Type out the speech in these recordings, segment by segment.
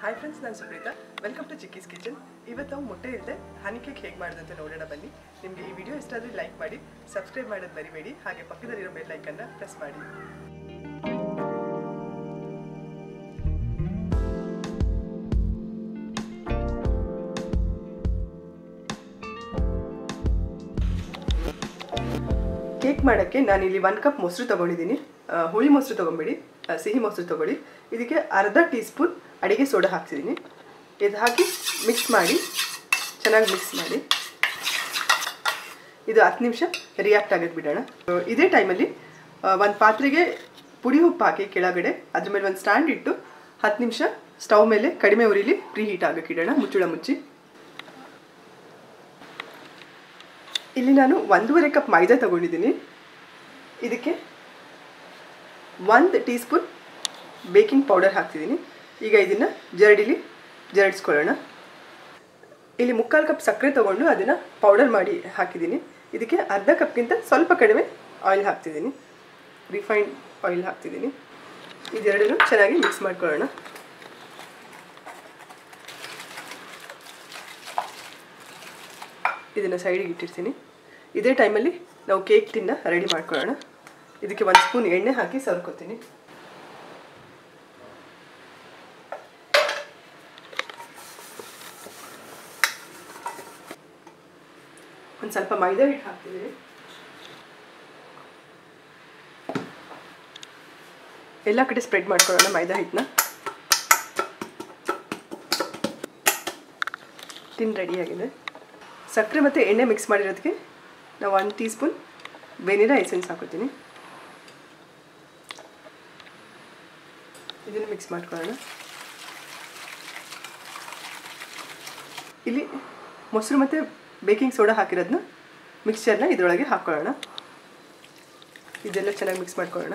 hi friends ನಾನು Supreetha welcome to Chikki's kitchen ಇವತ್ತು ನಾವು ಮೊಟ್ಟೆ ಇಲ್ಲದೆ ಹನಿ ಕೇಕ್ ಹೇಗೆ ಮಾಡೋದಂತ ನೋಡೋಣ ಬನ್ನಿ ನಿಮಗೆ ಈ ವಿಡಿಯೋ ಇಷ್ಟ ಆದರೆ ಲೈಕ್ ಮಾಡಿ ಸಬ್ಸ್ಕ್ರೈಬ್ ಮಾಡೋದು ಮರಿಬೇಡಿ ಹಾಗೆ ಪಕ್ಕದಲ್ಲಿರೋ ಬೆಲ್ ಐಕನ್ನ ಪ್ರೆಸ್ ಮಾಡಿ ಕೇಕ್ ಮಾಡೋಕ್ಕೆ ನಾನು ಇಲ್ಲಿ ಒಂದು ಕಪ್ ಮೊಸರು ತೊಗೊಂಡಿದ್ದೀನಿ ಆ, ಹುಳಿ ಮೊಸರು ತೊಗೊಂಬೇಡಿ ಆ, ಸಿಹಿ ಮೊಸರು ತೊಗೊಳ್ಳಿ ಇದಕ್ಕೆ ಅರ್ಧ ಟೀ ಸ್ಪೂನ್ ಅಡಿಗೆ ಸೋಡಾ ಹಾಕ್ತಿದ್ದೀನಿ ಇದು ಹಾಕಿ ಮಿಕ್ಸ್ ಮಾಡಿ ಚೆನ್ನಾಗಿ ಮಿಕ್ಸ್ ಮಾಡಿ ಇದು ಹತ್ತು ನಿಮಿಷ ರಿಯಾಕ್ಟ್ ಆಗೋದು ಬಿಡೋಣ ಆ, ಇದೇ ಟೈಮಲ್ಲಿ ಒಂದು ಪಾತ್ರೆಗೆ ಪುಡಿ ಉಪ್ಪು ಹಾಕಿ ಕೆಳಗಡೆ ಅದ್ರ ಮೇಲೆ ಒಂದು ಸ್ಟ್ಯಾಂಡ್ ಇಟ್ಟು ಹತ್ತು ನಿಮಿಷ ಸ್ಟವ್ ಮೇಲೆ ಕಡಿಮೆ ಉರಿಲಿ ಪ್ರೀ ಹೀಟ್ ಆಗೋಕೆ ಇಡೋಣ ಮುಚ್ಚಳ ಮುಚ್ಚಿ ಇಲ್ಲಿ ನಾನು ಒಂದೂವರೆ ಕಪ್ ಮೈದಾ ತಗೊಂಡಿದ್ದೀನಿ ಇದಕ್ಕೆ ಒಂದು ಟೀ ಸ್ಪೂನ್ ಬೇಕಿಂಗ್ ಪೌಡರ್ ಹಾಕ್ತಿದ್ದೀನಿ ಈಗ ಇದನ್ನು ಜರಡಿಲಿ ಜರಡಿಸ್ಕೊಳ್ಳೋಣ ಇಲ್ಲಿ ಮುಕ್ಕಾಲು ಕಪ್ ಸಕ್ಕರೆ ತೊಗೊಂಡು ಅದನ್ನು ಪೌಡರ್ ಮಾಡಿ ಹಾಕಿದ್ದೀನಿ ಇದಕ್ಕೆ ಅರ್ಧ ಕಪ್ಗಿಂತ ಸ್ವಲ್ಪ ಕಡಿಮೆ ಆಯಿಲ್ ಹಾಕ್ತಿದ್ದೀನಿ ರಿಫೈನ್ಡ್ ಆಯಿಲ್ ಹಾಕ್ತಿದ್ದೀನಿ ಇದೆರಡನ್ನು ಚೆನ್ನಾಗಿ ಮಿಕ್ಸ್ ಮಾಡ್ಕೊಳ್ಳೋಣ ಇದನ್ನು ಸೈಡಿಗೆ ಇಟ್ಟಿರ್ತೀನಿ ಇದೇ ಟೈಮಲ್ಲಿ ನಾವು ಕೇಕ್ ಟಿನ್ನ ರೆಡಿ ಮಾಡ್ಕೊಳ್ಳೋಣ ಇದಕ್ಕೆ ಒಂದು ಸ್ಪೂನ್ ಎಣ್ಣೆ ಹಾಕಿ ಸರ್ಕೋತೀನಿ ಒಂದು ಸ್ವಲ್ಪ ಮೈದಾ ಹಿಟ್ಟು ಹಾಕ್ತಿದ್ದೀನಿ ಎಲ್ಲ ಕಡೆ ಸ್ಪ್ರೆಡ್ ಮಾಡ್ಕೊಳ್ಳೋಣ ಮೈದಾ ಹಿಟ್ಟನ್ನ ಟಿನ್ ರೆಡಿಯಾಗಿದೆ ಸಕ್ಕರೆ ಮತ್ತು ಎಣ್ಣೆ ಮಿಕ್ಸ್ ಮಾಡಿರೋದಕ್ಕೆ ನಾವು ಒಂದು ಟೀ ಸ್ಪೂನ್ ವೆನಿಲಾ ಎಸೆನ್ಸ್ ಹಾಕೋತೀನಿ ಇದನ್ನು ಮಿಕ್ಸ್ ಮಾಡ್ಕೊಳ್ಳೋಣ ಇಲ್ಲಿ ಮೊಸರು ಮತ್ತು ಬೇಕಿಂಗ್ ಸೋಡಾ ಹಾಕಿರೋದನ್ನ ಮಿಕ್ಸ್ಚರ್ನ ಇದರೊಳಗೆ ಹಾಕ್ಕೊಳ್ಳೋಣ ಇದೆಲ್ಲ ಚೆನ್ನಾಗಿ ಮಿಕ್ಸ್ ಮಾಡ್ಕೊಳ್ಳೋಣ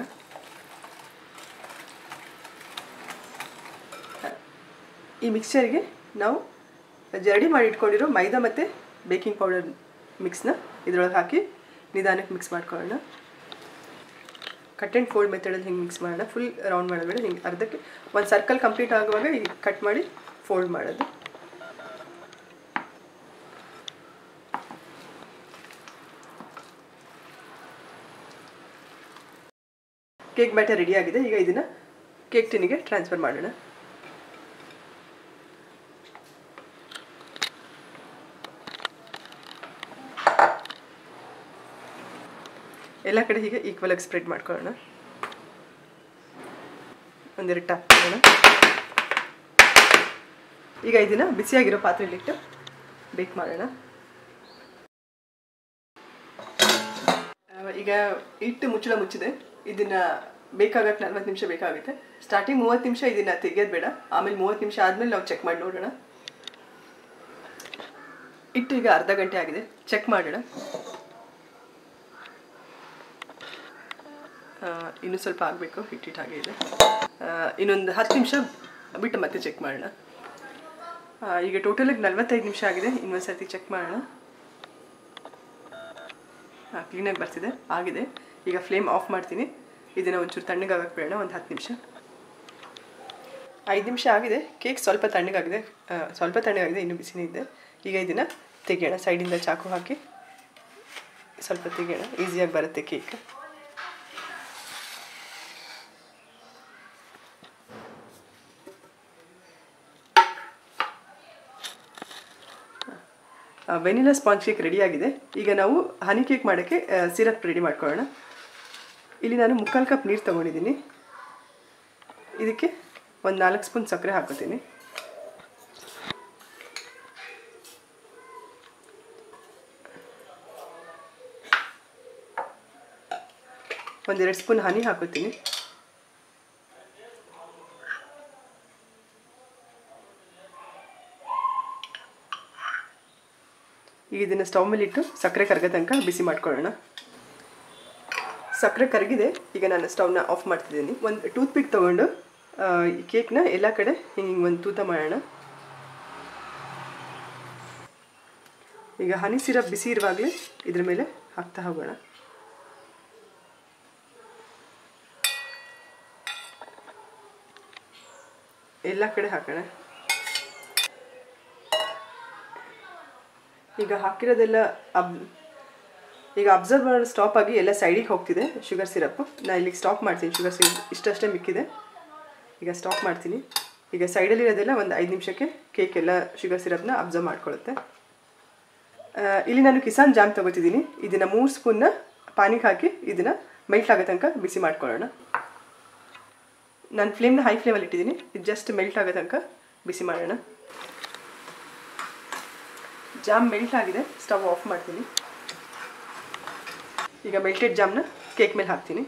ಈ ಮಿಕ್ಸ್ಚರ್ಗೆ ನಾವು ಜರಡಿ ಮಾಡಿ ಇಟ್ಕೊಂಡಿರೋ ಮೈದಾ ಮತ್ತು ಬೇಕಿಂಗ್ ಪೌಡರ್ ಮಿಕ್ಸ್ನ ಇದ್ರೊಳಗೆ ಹಾಕಿ ನಿಧಾನಕ್ಕೆ ಮಿಕ್ಸ್ ಮಾಡ್ಕೊಳ್ಳೋಣ ಕಟ್ ಆ್ಯಂಡ್ ಫೋಲ್ಡ್ ಮೆಥಡಲ್ಲಿ ಹಿಂಗೆ ಮಿಕ್ಸ್ ಮಾಡೋಣ ಫುಲ್ ರೌಂಡ್ ಮಾಡೋದು ಬೇಡ ಹಿಂಗೆ ಅರ್ಧಕ್ಕೆ ಒಂದು ಸರ್ಕಲ್ ಕಂಪ್ಲೀಟ್ ಆಗುವಾಗ ಈಗ ಕಟ್ ಮಾಡಿ ಫೋಲ್ಡ್ ಮಾಡೋದು ಕೇಕ್ ಬ್ಯಾಟರ್ ರೆಡಿ ಆಗಿದೆ ಈಗ ಇದನ್ನು ಕೇಕ್ ಟಿನ್ನಿಗೆ ಟ್ರಾನ್ಸ್ಫರ್ ಮಾಡೋಣ ಎಲ್ಲ ಕಡೆ ಹೀಗೆ ಈಕ್ವಲ್ ಆಗಿ ಸ್ಪ್ರೆಡ್ ಮಾಡ್ಕೊಳ್ಳೋಣ ಒಂದೆರಡು ಟ್ಯಾಪ್ ಮಾಡೋಣ ಈಗ ಇದನ್ನು ಬಿಸಿಯಾಗಿರೋ ಪಾತ್ರೆಯಲ್ಲಿಟ್ಟು ಬೇಕ್ ಮಾಡೋಣ ಆ, ಈಗ ಇಟ್ಟು ಮುಚ್ಚಳ ಮುಚ್ಚಿದೆ ಇದನ್ನ ಬೇಕಾಗಕ್ಕೆ ನಲ್ವತ್ತು ನಿಮಿಷ ಬೇಕಾಗುತ್ತೆ ಸ್ಟಾರ್ಟಿಂಗ್ ಮೂವತ್ತು ನಿಮಿಷ ಇದನ್ನ ತೆಗಿಯೋದು ಬೇಡ ಆಮೇಲೆ ಮೂವತ್ತು ನಿಮಿಷ ಆದಮೇಲೆ ನಾವು ಚೆಕ್ ಮಾಡಿ ನೋಡೋಣ ಇಟ್ಟು ಈಗ ಅರ್ಧ ಗಂಟೆ ಆಗಿದೆ ಚೆಕ್ ಮಾಡೋಣ ಆ, ಇನ್ನೂ ಸ್ವಲ್ಪ ಆಗಬೇಕು ಹಿಟ್ಟಿಟ್ಟು ಹಾಗೆ ಇದೆ ಆ, ಇನ್ನೊಂದು ಹತ್ತು ನಿಮಿಷ ಬಿಟ್ಟು ಮತ್ತೆ ಚೆಕ್ ಮಾಡೋಣ ಆ, ಈಗ ಟೋಟಲಾಗಿ ನಲ್ವತ್ತೈದು ನಿಮಿಷ ಆಗಿದೆ ಇನ್ನೊಂದು ಸರ್ತಿ ಚೆಕ್ ಮಾಡೋಣ ಹಾಂ ಕ್ಲೀನಾಗಿ ಬರ್ತಿದೆ ಆಗಿದೆ ಈಗ ಫ್ಲೇಮ್ ಆಫ್ ಮಾಡ್ತೀನಿ ಇದನ್ನು ಒಂಚೂರು ತಣ್ಣಗಾಗಕ್ಕೆ ಬೇಡ ಒಂದು ಹತ್ತು ನಿಮಿಷ ಐದು ನಿಮಿಷ ಆಗಿದೆ ಕೇಕ್ ಸ್ವಲ್ಪ ತಣ್ಣಗಾಗಿದೆ ಆ, ಸ್ವಲ್ಪ ತಣ್ಣಗಾಗಿದೆ ಇನ್ನೂ ಬಿಸಿನೇ ಇದೆ ಈಗ ಇದನ್ನು ತೆಗೆಯೋಣ ಸೈಡಿಂದ ಚಾಕು ಹಾಕಿ ಸ್ವಲ್ಪ ತೆಗೆಯೋಣ ಈಸಿಯಾಗಿ ಬರುತ್ತೆ ಕೇಕ್ ವೆನಿಲಾ ಸ್ಪಾಂಜ್ ಕೇಕ್ ರೆಡಿಯಾಗಿದೆ ಈಗ ನಾವು ಹನಿ ಕೇಕ್ ಮಾಡೋಕ್ಕೆ ಸಿರಪ್ ರೆಡಿ ಮಾಡ್ಕೊಳ್ಳೋಣ ಇಲ್ಲಿ ನಾನು ಮುಕ್ಕಾಲು ಕಪ್ ನೀರು ತೊಗೊಂಡಿದ್ದೀನಿ ಇದಕ್ಕೆ ಒಂದು ನಾಲ್ಕು ಸ್ಪೂನ್ ಸಕ್ಕರೆ ಹಾಕೋತೀನಿ ಒಂದೆರಡು ಸ್ಪೂನ್ ಹನಿ ಹಾಕೋತೀನಿ ಈಗ ಇದನ್ನು ಸ್ಟವ್ ಮೇಲೆ ಇಟ್ಟು ಸಕ್ಕರೆ ಕರಗೋ ತನಕ ಬಿಸಿ ಮಾಡ್ಕೊಳ್ಳೋಣ ಸಕ್ಕರೆ ಕರಗಿದೆ ಈಗ ನಾನು ಸ್ಟವ್ನ ಆಫ್ ಮಾಡ್ತಿದ್ದೀನಿ ಒಂದು ಟೂತ್ ಪಿಕ್ ತೊಗೊಂಡು ಆ, ಈ ಕೇಕ್ನ ಎಲ್ಲ ಕಡೆ ಹಿಂಗೆ ಹಿಂಗೆ ಒಂದು ತೂತ ಮಾಡೋಣ ಈಗ ಹನಿ ಸಿರಪ್ ಬಿಸಿ ಇರುವಾಗಲೇ ಇದ್ರ ಮೇಲೆ ಹಾಕ್ತಾ ಹೋಗೋಣ ಎಲ್ಲ ಕಡೆ ಹಾಕೋಣ ಈಗ ಹಾಕಿರೋದೆಲ್ಲ ಅಬ್ ಈಗ ಅಬ್ಸರ್ವ್ ಮಾಡೋದು ಸ್ಟಾಪ್ ಆಗಿ ಎಲ್ಲ ಸೈಡಿಗೆ ಹೋಗ್ತಿದೆ ಶುಗರ್ ಸಿರಪ್ಪು ನಾನು ಇಲ್ಲಿಗೆ ಸ್ಟಾಪ್ ಮಾಡ್ತೀನಿ ಶುಗರ್ ಸಿರಪ್ ಇಷ್ಟಷ್ಟೇ ಮಿಕ್ಕಿದೆ ಈಗ ಸ್ಟಾಪ್ ಮಾಡ್ತೀನಿ ಈಗ ಸೈಡಲ್ಲಿರೋದೆಲ್ಲ ಒಂದು ಐದು ನಿಮಿಷಕ್ಕೆ ಕೇಕ್ ಎಲ್ಲ ಶುಗರ್ ಸಿರಪ್ನ ಅಬ್ಸರ್ವ್ ಮಾಡ್ಕೊಳ್ಳುತ್ತೆ ಆ, ಇಲ್ಲಿ ನಾನು ಕಿಸಾನ್ ಜಾಮ್ ತಗೋತಿದ್ದೀನಿ ಇದನ್ನು ಮೂರು ಸ್ಪೂನ್ನ ಪಾನಿಗೆ ಹಾಕಿ ಇದನ್ನು ಮೆಲ್ಟ್ ಆಗೋ ತನಕ ಬಿಸಿ ಮಾಡ್ಕೊಳ್ಳೋಣ ನಾನು ಫ್ಲೇಮ್ನ ಹೈ ಫ್ಲೇಮಲ್ಲಿ ಇಟ್ಟಿದ್ದೀನಿ ಇದು ಜಸ್ಟ್ ಮೆಲ್ಟ್ ಆಗೋ ತನಕ ಬಿಸಿ ಮಾಡೋಣ ಜಾಮ್ ಮೆಲ್ಟ್ ಆಗಿದೆ ಸ್ಟವ್ ಆಫ್ ಮಾಡ್ತೀನಿ ಈಗ ಮೆಲ್ಟೆಡ್ ಜಾಮ್ನ ಕೇಕ್ ಮೇಲೆ ಹಾಕ್ತೀನಿ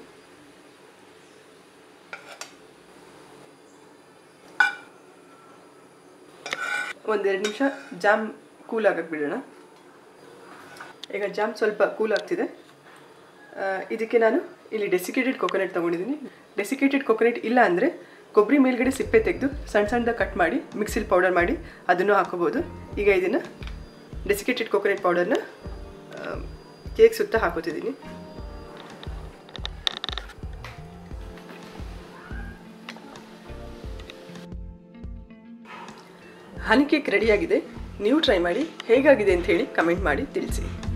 ಒಂದೆರಡು ನಿಮಿಷ ಜಾಮ್ ಕೂಲ್ ಆಗಕ್ಕೆ ಬಿಡೋಣ ಈಗ ಜಾಮ್ ಸ್ವಲ್ಪ ಕೂಲ್ ಆಗ್ತಿದೆ ಆ, ಇದಕ್ಕೆ ನಾನು ಇಲ್ಲಿ ಡೆಸಿಕೇಟೆಡ್ ಕೊಕೊನಟ್ ತೊಗೊಂಡಿದ್ದೀನಿ ಡೆಸಿಕೇಟೆಡ್ ಕೊಕೊನಟ್ ಇಲ್ಲ ಅಂದರೆ ಕೊಬ್ಬರಿ ಮೇಲ್ಗಡೆ ಸಿಪ್ಪೆ ತೆಗೆದು ಸಣ್ಣ ಸಣ್ಣದಾಗಿ ಕಟ್ ಮಾಡಿ ಮಿಕ್ಸಿಲಿ ಪೌಡರ್ ಮಾಡಿ ಅದನ್ನು ಹಾಕೋಬೋದು ಈಗ ಇದನ್ನು ಡೆಸಿಕೇಟೆಡ್ ಕೊಕೊನಟ್ ಪೌಡರ್ನ ಕೇಕ್ ಸುತ್ತ ಹಾಕೋತಿದ್ದೀನಿ ಹನಿ ಕೇಕ್ ರೆಡಿಯಾಗಿದೆ ನೀವು ಟ್ರೈ ಮಾಡಿ ಹೇಗಾಗಿದೆ ಅಂತ ಹೇಳಿ ಕಮೆಂಟ್ ಮಾಡಿ ತಿಳಿಸಿ